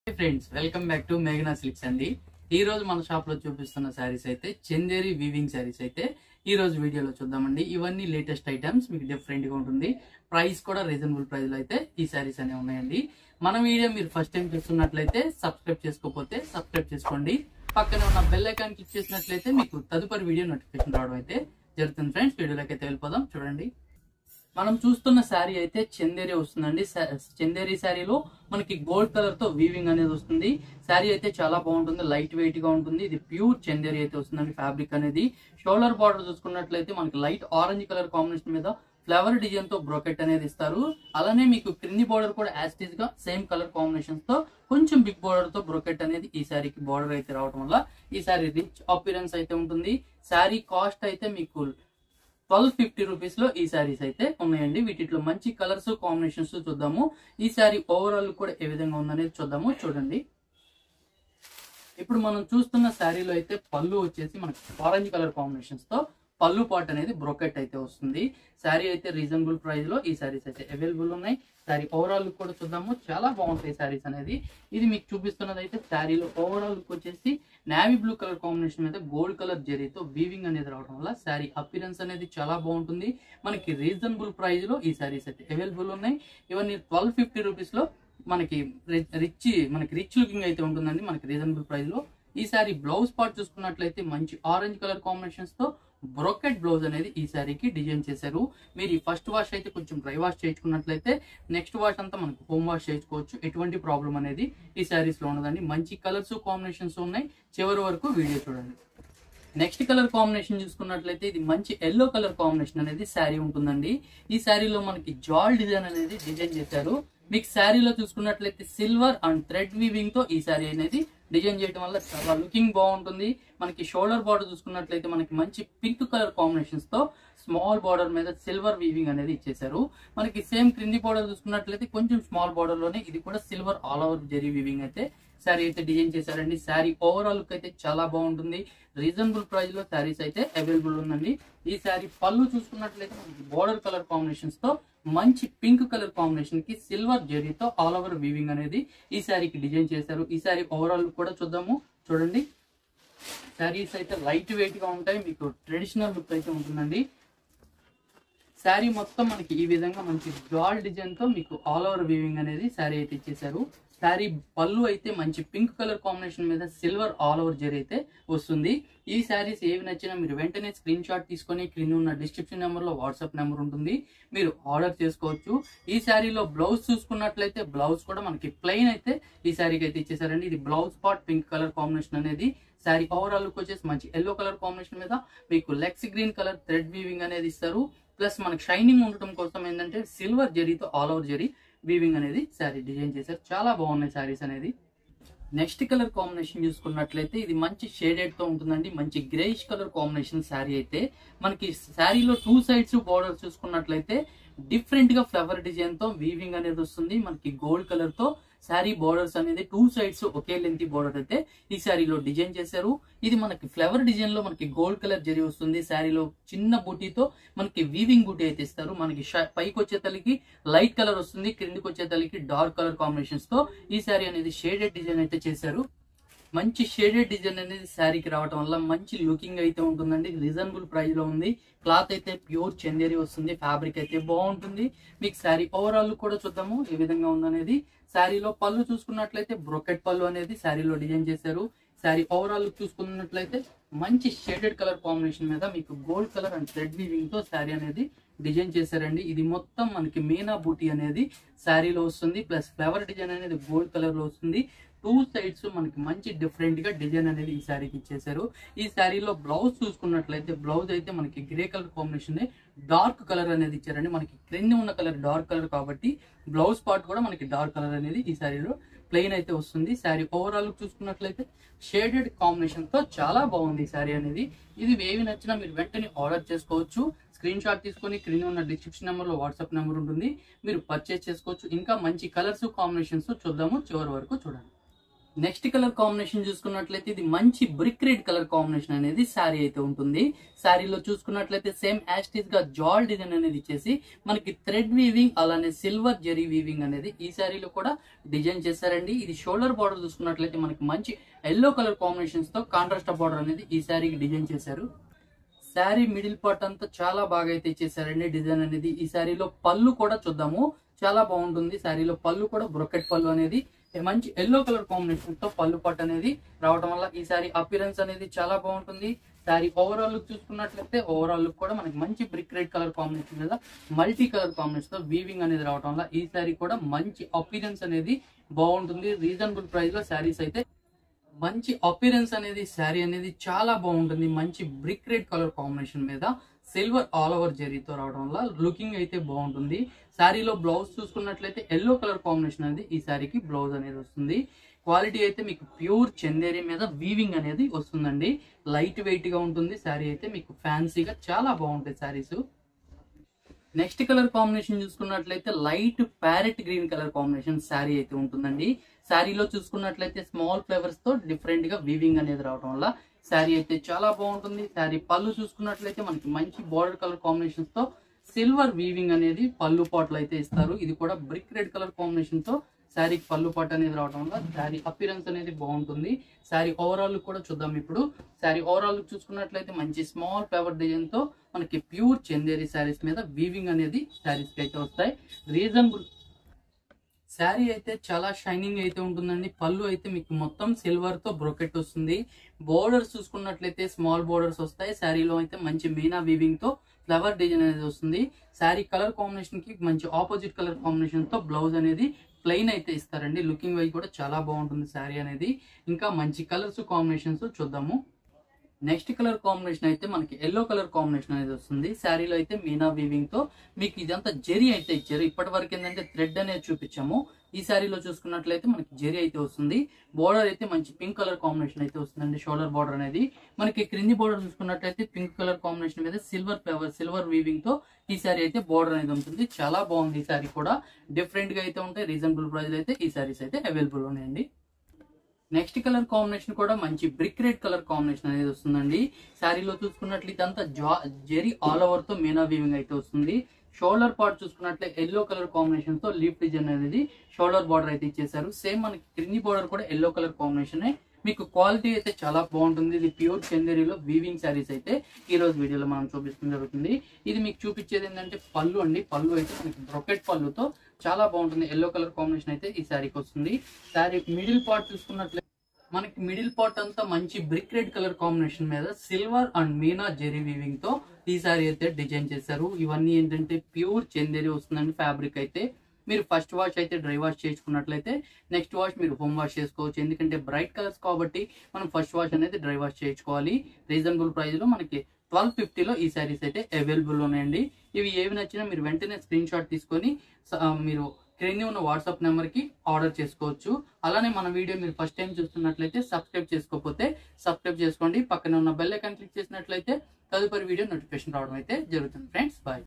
friends welcome back to మేఘనా సిల్క్స్ అండి ఈ రోజు మన షాప్ లో చూపిస్తున్న శారీస్ అయితే చందేరి వీవింగ్ శారీస్ అయితే ఈ రోజు వీడియోలో చూద్దామండి ఇవన్నీ లేటెస్ట్ ఐటమ్స్ మీకు డిఫరెంట్ గా ఉంటుంది ప్రైస్ కూడా రీజనబుల్ ప్రైస్ లో అయితే ఈ శారీస్ అనేవి ఉన్నాయండి మన వీడియో మీరు ఫస్ట్ టైం చూస్తున్నట్లయితే సబ్స్క్రైబ్ చేసుకోకపోతే సబ్స్క్రైబ్ చేసుకోండి పక్కనే ఉన్న బెల్ ఐకాన్ క్లిక్ చేసినట్లయితే మీకు తదుపరి వీడియో నోటిఫికేషన్ రావడం అయితే జరుగుతుంది ఫ్రెండ్స్ వీడియోలోకి అయితే వెళ్ళిపోదాం చూడండి మనం చూస్తున్న శారీ అయితే చందేరి వస్తుందండి శా- చందేరి శారీలో మనకి గోల్డ్ కలర్ తో వీవింగ్ అనేది వస్తుంది శారీ అయితే చాలా బాగుంటుంది లైట్ వెయిట్ గా ఉంటుంది ఇది ప్యూర్ చందేరి అయితే వస్తుందండి ఫ్యాబ్రిక్ అనేది షోల్డర్ బార్డర్ చూసుకున్నట్లయితే మనకి లైట్ ఆరెంజ్ కలర్ కాంబినేషన్ మీద ఫ్లవర్ డిజైన్ తో బ్రోకెట్ అనేది ఇస్తారు అలానే మీకు క్రింది బార్డర్ కూడా యాస్టీజ్ గా సేమ్ కలర్ కాంబినేషన్స్ తో కొంచెం బిగ్ బార్డర్ తో బ్రోకెట్ అనేది ఈ శారీకి బార్డర్ అయితే రావడం వల్ల ఈ శారీ రిచ్ అపిరెన్స్ అయితే ఉంటుంది శారీ కాస్ట్ అయితే మీకు ట్వెల్వ్ ఫిఫ్టీ రూపీస్ లో ఈ శారీస్ అయితే ఉన్నాయండి వీటిలో మంచి కలర్స్ కాంబినేషన్స్ చూద్దాము ఈ శారీ ఓవరాల్ కూడా ఏ విధంగా ఉందనేది చూద్దాము చూడండి ఇప్పుడు మనం చూస్తున్న శారీలో అయితే పళ్ళు వచ్చేసి మనకి ఆరెంజ్ కలర్ కాంబినేషన్స్ తో పళ్ళు పాట్ అనేది బ్రోకెట్ అయితే వస్తుంది శారీ అయితే రీజనబుల్ ప్రైస్ లో ఈ శారీస్ అయితే అవైలబుల్ ఉన్నాయి శారీ ఓవరాల్ లుక్ కూడా చూద్దాము చాలా బాగుంటాయి శారీస్ అనేది ఇది మీకు చూపిస్తున్నది అయితే శారీలో ఓవరాల్ లుక్ వచ్చేసి నావీ బ్లూ కలర్ కాంబినేషన్ మీద గోల్డ్ కలర్ జరీతో వీవింగ్ అనేది రావడం వల్ల శారీ అపిరెన్స్ అనేది చాలా బాగుంటుంది మనకి రీజనబుల్ ప్రైస్ లో ఈ శారీస్ అయితే అవైలబుల్ ఉన్నాయి ఇవన్నీ ట్వెల్వ్ ఫిఫ్టీ రూపీస్ లో మనకి రిచ్ మనకి రిచ్ లుకింగ్ అయితే ఉంటుందండి మనకి రీజనబుల్ ప్రైస్ లో ఈ సారీ బ్లౌజ్ పార్ట్ చూసుకున్నట్లయితే మంచి ఆరెంజ్ కలర్ కాంబినేషన్స్ తో బ్రోకెట్ బ్లౌజ్ అనేది ఈ సారీకి డిజైన్ చేశారు మీరు ఈ ఫస్ట్ వాష్ అయితే కొంచెం డ్రై వాష్ చేయించుకున్నట్లయితే నెక్స్ట్ వాష్ అంతా మనకు హోమ్ వాష్ చేయించుకోవచ్చు ఎటువంటి ప్రాబ్లం అనేది ఈ సారీస్ లో ఉండదండి మంచి కలర్స్ కాంబినేషన్స్ ఉన్నాయి చివరి వరకు వీడియో చూడండి నెక్స్ట్ కలర్ కాంబినేషన్ చూసుకున్నట్లయితే ఇది మంచి ఎల్లో కలర్ కాంబినేషన్ అనేది శారీ ఉంటుందండి ఈ శారీలో మనకి జాల్ డిజైన్ అనేది డిజైన్ చేశారు మీకు శారీలో చూసుకున్నట్లయితే సిల్వర్ అండ్ థ్రెడ్ వీవింగ్ తో ఈ శారీ అనేది డిజైన్ చేయడం వల్ల చాలా లుకింగ్ బాగుంటుంది మనకి షోల్డర్ బార్డర్ చూసుకున్నట్లయితే మనకి మంచి పింక్ కలర్ కాంబినేషన్స్ తో స్మాల్ బార్డర్ మీద సిల్వర్ వీవింగ్ అనేది ఇచ్చేసారు మనకి సేమ్ క్రింది బార్డర్ చూసుకున్నట్లయితే కొంచెం స్మాల్ బార్డర్ లోనే ఇది కూడా silver all over zari weaving అయితే శారీ అయితే డిజైన్ చేశారండి శారీ ఓవరాల్ లుక్ అయితే చాలా బాగుంటుంది రీజనబుల్ ప్రైస్ లో శారీస్ అయితే అవైలబుల్ ఉందండి ఈ శారీ పళ్ళు చూసుకున్నట్లయితే మనకి బోర్డర్ కలర్ కాంబినేషన్స్ తో మంచి పింక్ కలర్ కాంబినేషన్ కి సిల్వర్ జెరీతో ఆల్ ఓవర్ వీవింగ్ అనేది ఈ శారీకి డిజైన్ చేశారు ఈ శారీ ఓవరాల్ లుక్ కూడా చూద్దాము చూడండి శారీస్ అయితే లైట్ వెయిట్ గా ఉంటాయి మీకు ట్రెడిషనల్ లుక్ అయితే ఉంటుందండి శారీ మొత్తం మనకి ఈ విధంగా మంచి జాల్ డిజైన్ తో మీకు ఆల్ ఓవర్ వీవింగ్ అనేది శారీ అయితే ఇచ్చేసారు శారీ పళ్ళు అయితే మంచి పింక్ కలర్ కాంబినేషన్ మీద సిల్వర్ ఆల్ ఓవర్ జరీ అయితే వస్తుంది ఈ శారీస్ ఏవి నచ్చినా మీరు వెంటనే స్క్రీన్ షాట్ తీసుకొని క్రింద ఉన్న డిస్క్రిప్షన్ నెంబర్ లో వాట్సాప్ నెంబర్ ఉంటుంది మీరు ఆర్డర్ చేసుకోవచ్చు ఈ శారీలో బ్లౌజ్ చూసుకున్నట్లయితే బ్లౌజ్ కూడా మనకి ప్లెయిన్ అయితే ఈ శారీకి అయితే ఇచ్చేసారండి ఇది blouse part pink colour combination అనేది శారీ ఓవరాల్ లుక్ వచ్చేసి మంచి ఎల్లో కలర్ కాంబినేషన్ మీద మీకు legs green colour thread weaving అనేది ఇస్తారు ప్లస్ మనకి షైనింగ్ ఉండటం కోసం ఏంటంటే సిల్వర్ జరీతో ఆల్ ఓవర్ జరీ వీవింగ్ అనేది శారీ డిజైన్ చేశారు చాలా బాగున్నాయి శారీస్ అనేది నెక్స్ట్ కలర్ కాంబినేషన్ చూసుకున్నట్లయితే ఇది మంచి షేడెడ్ తో ఉంటుందండి మంచి గ్రేయిష్ కలర్ కాంబినేషన్ శారీ అయితే మనకి శారీలో టూ సైడ్స్ బోర్డర్ చూసుకున్నట్లయితే డిఫరెంట్ గా ఫ్లవర్ డిజైన్ తో వీవింగ్ అనేది వస్తుంది మనకి గోల్డ్ కలర్ తో శారీ బోర్డర్స్ అనేది టూ సైడ్స్ ఒకే లెంత్ బోర్డర్ అయితే ఈ శారీలో డిజైన్ చేశారు ఇది మనకి ఫ్లవర్ డిజైన్ లో మనకి గోల్డ్ కలర్ జరి వస్తుంది శారీలో చిన్న బూటీతో మనకి వీవింగ్ బూటీ అయితే ఇస్తారు మనకి ష- పైకి వచ్చే తల్లికి లైట్ కలర్ వస్తుంది క్రిందికి వచ్చే తల్లికి డార్క్ కలర్ కాంబినేషన్స్ తో ఈ శారీ అనేది షేడెడ్ డిజైన్ అయితే చేశారు మంచి షేడెడ్ డిజైన్ అనేది శారీకి రావడం వల్ల మంచి లుకింగ్ అయితే ఉంటుందండి రీజనబుల్ ప్రైస్ లో ఉంది క్లాత్ అయితే ప్యూర్ చందేరి వస్తుంది ఫ్యాబ్రిక్ అయితే బాగుంటుంది మీకు శారీ ఓవరాల్ కూడా చూద్దాము ఏ విధంగా ఉందనేది శారీలో పళ్ళు చూసుకున్నట్లయితే బ్రొకెట్ పళ్ళు అనేది శారీలో డిజైన్ చేశారు శారీ ఓవరాల్ లుక్ చూసుకున్నట్లయితే మంచి షేడెడ్ కలర్ కాంబినేషన్ మీద మీకు gold colour and thread weaving తో శారీ అనేది డిజైన్ చేశారండి ఇది మొత్తం మనకి మీనా బూటీ అనేది శారీలో వస్తుంది ప్లస్ ఫ్లవర్ డిజైన్ అనేది గోల్డ్ కలర్ లో వస్తుంది టూ సైడ్స్ మనకి మంచి డిఫరెంట్ గా డిజైన్ అనేది ఈ శారీకి ఇచ్చేసారు ఈ శారీలో బ్లౌజ్ చూసుకున్నట్లయితే బ్లౌజ్ అయితే మనకి grey colour combination dark colour అనేది ఇచ్చారండి మనకి క్రింద ఉన్న కలర్ డార్క్ కలర్ కాబట్టి బ్లౌజ్ పార్ట్ కూడా మనకి డార్క్ కలర్ అనేది ఈ శారీలో ప్లెయిన్ అయితే వస్తుంది శారీ ఓవరాల్ చూసుకున్నట్లయితే షేడెడ్ కాంబినేషన్ తో చాలా బాగుంది ఈ శారీ అనేది ఇది ఏవి నచ్చినా మీరు వెంటనే ఆర్డర్ చేసుకోవచ్చు స్క్రీన్ షాట్ తీసుకొని క్రింద ఉన్న డిస్క్రిప్షన్ నెంబర్ లో వాట్సాప్ నెంబర్ ఉంటుంది మీరు పర్చేస్ చేసుకోవచ్చు ఇంకా మంచి కలర్స్ కాంబినేషన్స్ చూద్దాము చివరి వరకు చూడండి నెక్స్ట్ కలర్ కాంబినేషన్ చూసుకున్నట్లయితే ఇది మంచి బ్రిక్ రెడ్ కలర్ కాంబినేషన్ అనేది శారీ అయితే ఉంటుంది శారీలో చూసుకున్నట్లయితే సేమ్ యాస్టీస్ గా జాల్ డిజైన్ అనేది ఇచ్చేసి మనకి థ్రెడ్ వీవింగ్ అలానే సిల్వర్ జెరీ వీవింగ్ అనేది ఈ శారీలో కూడా డిజైన్ చేశారండి ఇది షోల్డర్ బార్డర్ చూసుకున్నట్లయితే మనకి మంచి ఎల్లో కలర్ కాంబినేషన్స్ తో కాంట్రాస్ట్ బార్డర్ అనేది ఈ శారీకి డిజైన్ చేశారు శారీ మిడిల్ పార్ట్ అంతా చాలా బాగా అయితే ఇచ్చేసారండి డిజైన్ అనేది ఈ శారీలో పళ్ళు కూడా చూద్దాము చాలా బాగుంటుంది శారీలో పళ్ళు కూడా బ్రొకెట్ పళ్ళు అనేది మంచి ఎల్లో కలర్ కాంబినేషన్ తో పళ్ళు పాట్ అనేది రావడం వల్ల ఈ శారీ అపిరెన్స్ అనేది చాలా బాగుంటుంది శారీ ఓవరాల్ లుక్ చూసుకున్నట్లయితే ఓవరాల్ లుక్ కూడా మనకి మంచి బ్రిక్ రెడ్ కలర్ కాంబినేషన్ మీద మల్టీ కలర్ కాంబినేషన్ తో వీవింగ్ అనేది రావడం వల్ల ఈ శారీ కూడా మంచి అపిరెన్స్ అనేది బాగుంటుంది రీజనబుల్ ప్రైస్ లో శారీస్ అయితే మంచి అపిరెన్స్ అనేది శారీ అనేది చాలా బాగుంటుంది మంచి బ్రిక్ రెడ్ కలర్ కాంబినేషన్ మీద సిల్వర్ ఆల్ ఓవర్ జెరీతో రావడం వల్ల లుకింగ్ అయితే బాగుంటుంది శారీలో బ్లౌజ్ చూసుకున్నట్లయితే ఎల్లో కలర్ కాంబినేషన్ అనేది ఈ శారీకి బ్లౌజ్ అనేది వస్తుంది క్వాలిటీ అయితే మీకు ప్యూర్ చందేరి మీద వీవింగ్ అనేది వస్తుందండి లైట్ వెయిట్ గా ఉంటుంది శారీ అయితే మీకు ఫ్యాన్సీగా చాలా బాగుంటాయి శారీస్ నెక్స్ట్ కలర్ కాంబినేషన్ చూసుకున్నట్లయితే light parrot green colour combination sari అయితే ఉంటుందండి శారీలో చూసుకున్నట్లయితే స్మాల్ ఫ్లేవర్స్ తో డిఫరెంట్ గా వీవింగ్ అనేది రావడం వల్ల శారీ అయితే చాలా బాగుంటుంది శారీ పళ్ళు చూసుకున్నట్లయితే మనకి మంచి బార్డర్ కలర్ కాంబినేషన్స్ తో సిల్వర్ వీవింగ్ అనేది పళ్ళు పాటలు అయితే ఇస్తారు ఇది కూడా బ్రిక్ రెడ్ కలర్ కాంబినేషన్ తో శారీకి పళ్ళు పాట అనేది రావడం వల్ల శారీ అపిరెన్స్ అనేది బాగుంటుంది శారీ ఓవరాల్ లుక్ కూడా చూద్దాం ఇప్పుడు శారీ ఓవరాల్ లుక్ చూసుకున్నట్లయితే మంచి స్మాల్ ఫ్లవర్ డిజైన్ తో మనకి ప్యూర్ చందేరి శారీస్ మీద వీవింగ్ అనేది శారీస్ కి అయితే వస్తాయి రీజనబుల్ శారీ అయితే చాలా షైనింగ్ అయితే ఉంటుందండి పళ్ళు అయితే మీకు మొత్తం సిల్వర్ తో బ్రొకెట్ వస్తుంది బోర్డర్స్ చూసుకున్నట్లయితే స్మాల్ బోర్డర్స్ వస్తాయి శారీలో అయితే మంచి మీనా వీవింగ్ తో ఫ్లవర్ డిజైన్ అనేది వస్తుంది శారీ కలర్ కాంబినేషన్ కి మంచి ఆపోజిట్ కలర్ కాంబినేషన్ తో బ్లౌజ్ అనేది ప్లెయిన్ అయితే ఇస్తారండి లుకింగ్ వైజ్ కూడా చాలా బాగుంటుంది శారీ అనేది ఇంకా మంచి కలర్స్ కాంబినేషన్స్ చూద్దాము నెక్స్ట్ కలర్ కాంబినేషన్ అయితే మనకి ఎల్లో కలర్ కాంబినేషన్ అనేది వస్తుంది శారీలో అయితే మీనా వీవింగ్ తో మీకు ఇదంతా జెరీ అయితే ఇచ్చారు ఇప్పటి వరకు ఏంటంటే థ్రెడ్ అనేది చూపించాము ఈ శారీలో చూసుకున్నట్లయితే మనకి జెరీ అయితే వస్తుంది బోర్డర్ అయితే మంచి పింక్ కలర్ కాంబినేషన్ అయితే వస్తుందండి షోల్డర్ బోర్డర్ అనేది మనకి క్రింది బోర్డర్ చూసుకున్నట్లయితే పింక్ కలర్ కాంబినేషన్ మీద సిల్వర్ ఫ్లవర్ సిల్వర్ వీవింగ్ తో ఈ శారీ అయితే బోర్డర్ అనేది ఉంటుంది చాలా బాగుంది ఈ శారీ కూడా డిఫరెంట్ గా అయితే ఉంటాయి రీజనబుల్ ప్రైస్ అయితే ఈ శారీస్ అయితే అవైలబుల్ ఉన్నాయండి నెక్స్ట్ కలర్ కాంబినేషన్ కూడా మంచి బ్రిక్ రెడ్ కలర్ కాంబినేషన్ అనేది వస్తుందండి శారీలో చూసుకున్నట్లు ఇదంతా జా జెరీ ఆల్ ఓవర్ తో మీనా వీవింగ్ అయితే వస్తుంది షోల్డర్ పార్ట్ చూసుకున్నట్లే ఎల్లో కలర్ కాంబినేషన్ తో లీఫ్ డిజైన్ అనేది షోల్డర్ బార్డర్ అయితే ఇచ్చేసారు సేమ్ మనకి క్రింది బార్డర్ కూడా ఎల్లో కలర్ కాంబినేషన్ మీకు క్వాలిటీ అయితే చాలా బాగుంటుంది ఇది ప్యూర్ చందేరిలో వీవింగ్ శారీస్ అయితే ఈ రోజు వీడియోలో మనం చూపిస్తుంది జరుగుతుంది ఇది మీకు చూపించేది ఏంటంటే పళ్ళు అండి పళ్ళు అయితే మనకి బ్రొకెట్ పళ్ళుతో చాలా బాగుంటుంది ఎల్లో కలర్ కాంబినేషన్ అయితే ఈ శారీకి వస్తుంది శారీ మిడిల్ పార్ట్ చూసుకున్నట్లయితే మనకి మిడిల్ పార్ట్ అంతా మంచి బ్రిక్ రెడ్ కలర్ కాంబినేషన్ మీద సిల్వర్ అండ్ మీనా జెరీ వీవింగ్ తో ఈ సారీ అయితే డిజైన్ చేశారు ఇవన్నీ ఏంటంటే ప్యూర్ చందేరి వస్తుందండి ఫ్యాబ్రిక్ అయితే మీరు ఫస్ట్ వాష్ అయితే డ్రై వాష్ చేసుకున్నట్లయితే నెక్స్ట్ వాష్ మీరు హోమ్ వాష్ చేసుకోవచ్చు ఎందుకంటే బ్రైట్ కలర్స్ కాబట్టి మనం ఫస్ట్ వాష్ అనేది డ్రై వాష్ చేయించుకోవాలి రీజనబుల్ ప్రైస్ లో మనకి ట్వెల్వ్ ఫిఫ్టీలో ఈ శారీస్ అయితే అవైలబుల్ ఉన్నాయండి ఇవి ఏవి నచ్చినా మీరు వెంటనే స్క్రీన్ షాట్ తీసుకొని స- ఆ, మీరు క్రింది ఉన్న వాట్సాప్ నెంబర్ కి ఆర్డర్ చేసుకోవచ్చు అలానే మన వీడియో మీరు ఫస్ట్ టైం చూస్తున్నట్లయితే సబ్స్క్రైబ్ చేసుకోకపోతే సబ్స్క్రైబ్ చేసుకోండి పక్కన ఉన్న బెల్ ఐకాన్ క్లిక్ చేసినట్లయితే తదుపరి వీడియో నోటిఫికేషన్ రావడం అయితే జరుగుతుంది ఫ్రెండ్స్ బాయ్